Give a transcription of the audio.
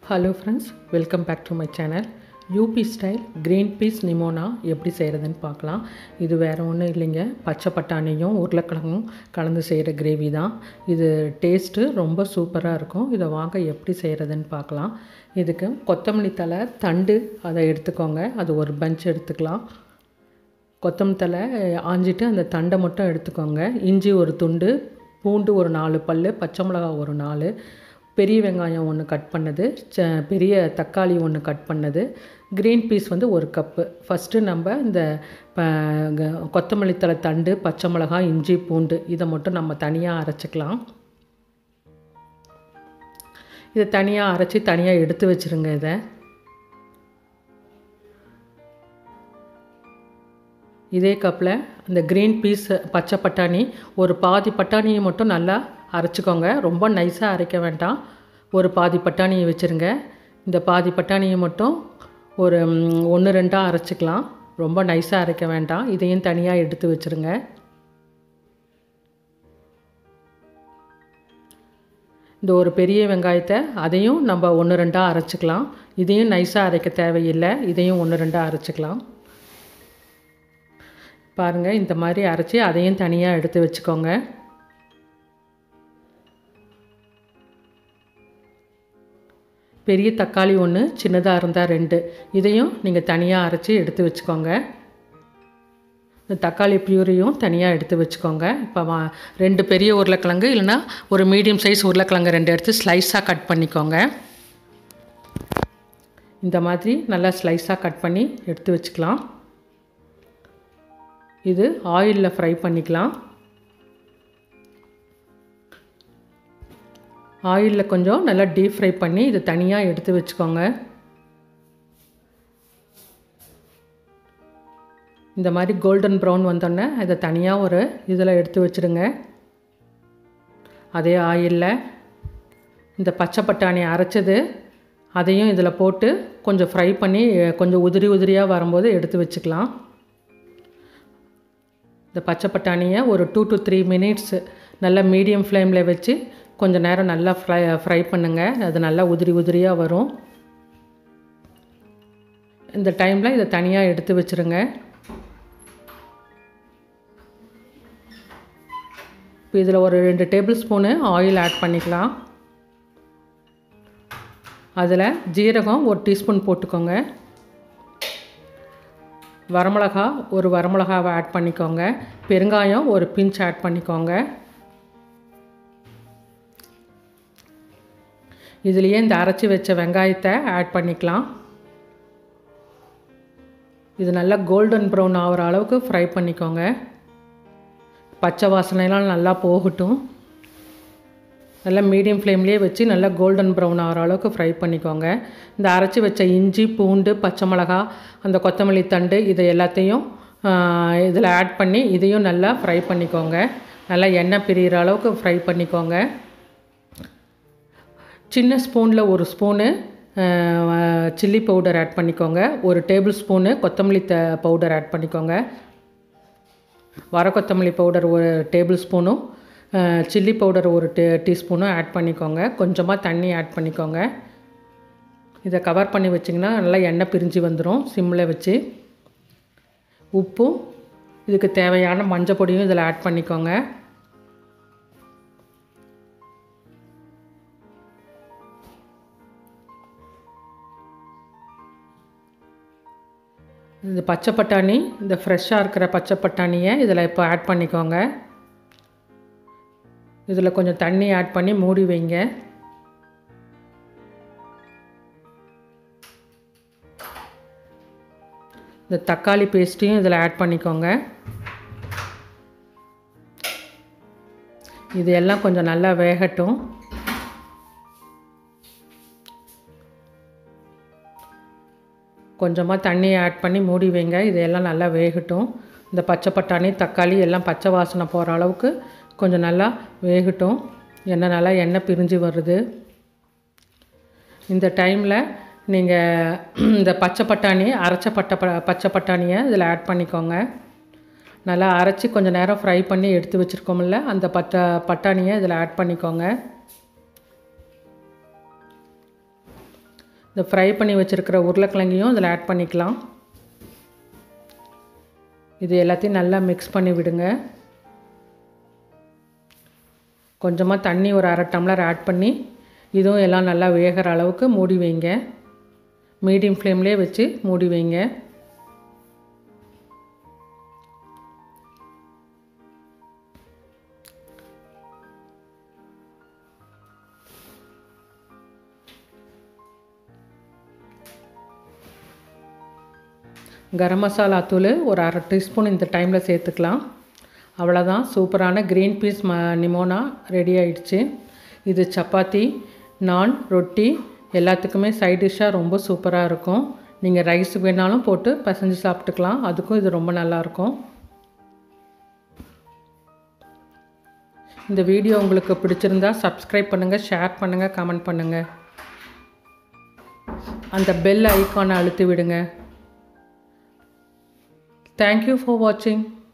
hello friends welcome back to my channel UP style green peas nimona எப்படி செய்கிறதுன்னு பார்க்கலாம் இது வேறு ஒன்றும் இல்லைங்க பச்சை பட்டாணியும் உருளைக்கிழங்கும் கலந்து செய்கிற கிரேவி தான் இது டேஸ்ட்டு ரொம்ப சூப்பராக இருக்கும் இதை வாங்க எப்படி செய்கிறதுன்னு பார்க்கலாம் இதுக்கு கொத்தமல்லி தலை தண்டு அதை எடுத்துக்கோங்க அது ஒரு பஞ்ச் எடுத்துக்கலாம் கொத்தமல்லி தலை ஆஞ்சிட்டு அந்த தண்டை மட்டும் எடுத்துக்கோங்க இஞ்சி ஒரு துண்டு பூண்டு ஒரு நாலு பல் பச்சை மிளகா ஒரு நாலு பெரிய வெங்காயம் ஒன்று கட் பண்ணது ச பெரிய தக்காளி ஒன்று கட் பண்ணது க்ரீன் பீஸ் வந்து ஒரு கப்பு ஃபஸ்ட்டு நம்ம இந்த ப க- கொத்தமல்லி தழை தண்டு பச்சை மிளகா இஞ்சி பூண்டு இதை மட்டும் நம்ம தனியாக அரைச்சிக்கலாம் இதை தனியாக அரைச்சி தனியாக எடுத்து வச்சுருங்க இதை இதே கப்பில் இந்த க்ரீன் பீஸ் பச்சை பட்டாணி ஒரு பாதி பட்டாணியை மட்டும் நல்லா அரைச்சிக்கோங்க ரொம்ப நைஸாக அரைக்க வேண்டாம் ஒரு பாதி பட்டாணியை வச்சுருங்க இந்த பாதி பட்டாணியை மட்டும் ஒரு ஒன்று ரெண்டாக அரைச்சிக்கலாம் ரொம்ப நைஸாக அரைக்க வேண்டாம் இதையும் தனியாக எடுத்து வச்சுருங்க இந்த ஒரு பெரிய வெங்காயத்தை அதையும் நம்ம ஒன்று ரெண்டாக அரைச்சிக்கலாம் இதையும் நைஸாக அரைக்க தேவையில்லை இதையும் ஒன்று ரெண்டாக அரைச்சிக்கலாம் பாருங்கள் இந்த மாதிரி அரைச்சி அதையும் தனியாக எடுத்து வச்சுக்கோங்க பெரிய தக்காளி ஒன்று சின்னதாக இருந்தால் ரெண்டு இதையும் நீங்கள் தனியாக அரைச்சி எடுத்து வச்சுக்கோங்க இந்த தக்காளி பியூரியும் தனியாக எடுத்து வச்சுக்கோங்க இப்போ வா ரெண்டு பெரிய உருளைக்கிழங்கு இல்லைன்னா ஒரு மீடியம் சைஸ் உருளைக்கிழங்கு ரெண்டு எடுத்து ஸ்லைஸாக கட் பண்ணிக்கோங்க இந்த மாதிரி நல்லா ஸ்லைஸாக கட் பண்ணி எடுத்து வச்சுக்கலாம் இது ஆயிலில் ஃப்ரை பண்ணிக்கலாம் ஆயிலில் கொஞ்சம் நல்லா டீப் ஃப்ரை பண்ணி இது தனியாக எடுத்து வச்சுக்கோங்க இந்த மாதிரி கோல்டன் ப்ரௌன் வந்தோடனே இதை தனியாக ஒரு இதில் எடுத்து வச்சுடுங்க அதே ஆயிலில் இந்த பச்சை பட்டாணி அரைச்சது அதையும் இதில் போட்டு கொஞ்சம் ஃப்ரை பண்ணி கொஞ்சம் உதிரி உதிரியாக வரும்போது எடுத்து வச்சுக்கலாம் இந்த பச்சை பட்டாணியை ஒரு டூ டு த்ரீ மினிட்ஸ் நல்லா மீடியம் ஃப்ளேமில் வச்சு கொஞ்சம் நேரம் நல்லா ஃப்ரை ஃப்ரை பண்ணுங்கள் அது நல்லா உதிரி உதிரியாக வரும் இந்த டைமில் இதை தனியாக எடுத்து வச்சுருங்க இப்போ இதில் ஒரு ரெண்டு டேபிள் ஸ்பூனு ஆயில் ஆட் பண்ணிக்கலாம் அதில் ஜீரகம் ஒரு டீஸ்பூன் போட்டுக்கோங்க வரமிளகா ஒரு வரமிளகாவை ஆட் பண்ணிக்கோங்க பெருங்காயம் ஒரு பிஞ்ச் ஆட் பண்ணிக்கோங்க இதுலேயே இந்த அரைச்சி வச்ச வெங்காயத்தை ஆட் பண்ணிக்கலாம் இது நல்லா கோல்டன் ப்ரௌன் ஆகிற அளவுக்கு ஃப்ரை பண்ணிக்கோங்க பச்சை வாசனைலாம் நல்லா போகட்டும் நல்லா மீடியம் ஃப்ளேம்லேயே வச்சு நல்லா கோல்டன் ப்ரௌன் ஆகிற அளவுக்கு ஃப்ரை பண்ணிக்கோங்க இந்த அரைச்சி வச்ச இஞ்சி பூண்டு பச்சை மிளகா அந்த கொத்தமல்லி தண்டு இதை எல்லாத்தையும் இதில் ஆட் பண்ணி இதையும் நல்லா ஃப்ரை பண்ணிக்கோங்க நல்லா எண்ணெய் பிரிகிற அளவுக்கு ஃப்ரை பண்ணிக்கோங்க சின்ன ஸ்பூனில் ஒரு ஸ்பூனு சில்லி பவுடர் ஆட் பண்ணிக்கோங்க ஒரு டேபிள் ஸ்பூனு கொத்தமல்லி த பவுடர் ஆட் பண்ணிக்கோங்க வர கொத்தமல்லி பவுடர் ஒரு டேபிள் ஸ்பூனும் சில்லி பவுடர் ஒரு டீ டீஸ்பூனும் ஆட் பண்ணிக்கோங்க கொஞ்சமாக தண்ணி ஆட் பண்ணிக்கோங்க இதை கவர் பண்ணி வச்சிங்கன்னா நல்லா எண்ணெய் பிரிஞ்சு வந்துடும் சிம்மில் வச்சு உப்பும் இதுக்கு தேவையான மஞ்சள் பொடியும் இதில் ஆட் பண்ணிக்கோங்க இந்த பச்சை பட்டாணி இந்த ஃப்ரெஷ்ஷாக இருக்கிற பச்சை பட்டாணியை இதில் இப்போ ஆட் பண்ணிக்கோங்க இதில் கொஞ்சம் தண்ணி ஆட் பண்ணி மூடி வைங்க இந்த தக்காளி பேஸ்ட்டையும் இதில் ஆட் பண்ணிக்கோங்க இது எல்லாம் கொஞ்சம் நல்லா வேகட்டும் கொஞ்சமாக தண்ணி ஆட் பண்ணி மூடி வைங்க இதெல்லாம் நல்லா வேகட்டும் இந்த பச்சை பட்டாணி தக்காளி எல்லாம் பச்சை வாசனை போகிற அளவுக்கு கொஞ்சம் நல்லா வேகட்டும் எண்ணெய் நல்லா எண்ணெய் பிரிஞ்சு வருது இந்த டைமில் நீங்கள் இந்த பச்சை பட்டாணி அரைச்ச பட்டை ப பச்சை பட்டாணியை இதில் ஆட் பண்ணிக்கோங்க நல்லா அரைச்சி கொஞ்சம் நேரம் ஃப்ரை பண்ணி எடுத்து வச்சுருக்கோம்ல அந்த பட்டை பட்டாணியை இதில் ஆட் பண்ணிக்கோங்க இந்த ஃப்ரை பண்ணி வச்சுருக்கிற உருளைக்கிழங்கையும் இதில் ஆட் பண்ணிக்கலாம் இது எல்லாத்தையும் நல்லா மிக்ஸ் பண்ணி விடுங்க கொஞ்சமாக தண்ணி ஒரு அரை டம்ளர் ஆட் பண்ணி இதுவும் எல்லாம் நல்லா வேகிற அளவுக்கு மூடி வைங்க மீடியம் ஃப்ளேம்லேயே வச்சு மூடி வைங்க கரம் மசாலா தூள் ஒரு அரை டீஸ்பூன் இந்த டைமில் சேர்த்துக்கலாம் அவ்வளோதான் சூப்பரான க்ரீன் பீஸ் ம நிமோனா ரெடி ஆயிடுச்சு இது சப்பாத்தி நான் ரொட்டி எல்லாத்துக்குமே சைட் டிஷ்ஷாக ரொம்ப சூப்பராக இருக்கும் நீங்கள் ரைஸுக்கு வேணாலும் போட்டு பசஞ்சு சாப்பிட்டுக்கலாம் அதுக்கும் இது ரொம்ப நல்லாயிருக்கும் இந்த வீடியோ உங்களுக்கு பிடிச்சிருந்தா சப்ஸ்கிரைப் பண்ணுங்கள் ஷேர் பண்ணுங்கள் கமெண்ட் பண்ணுங்கள் அந்த பெல் ஐக்கானை அழுத்தி விடுங்க தேங்க்யூ ஃபார் வாட்சிங்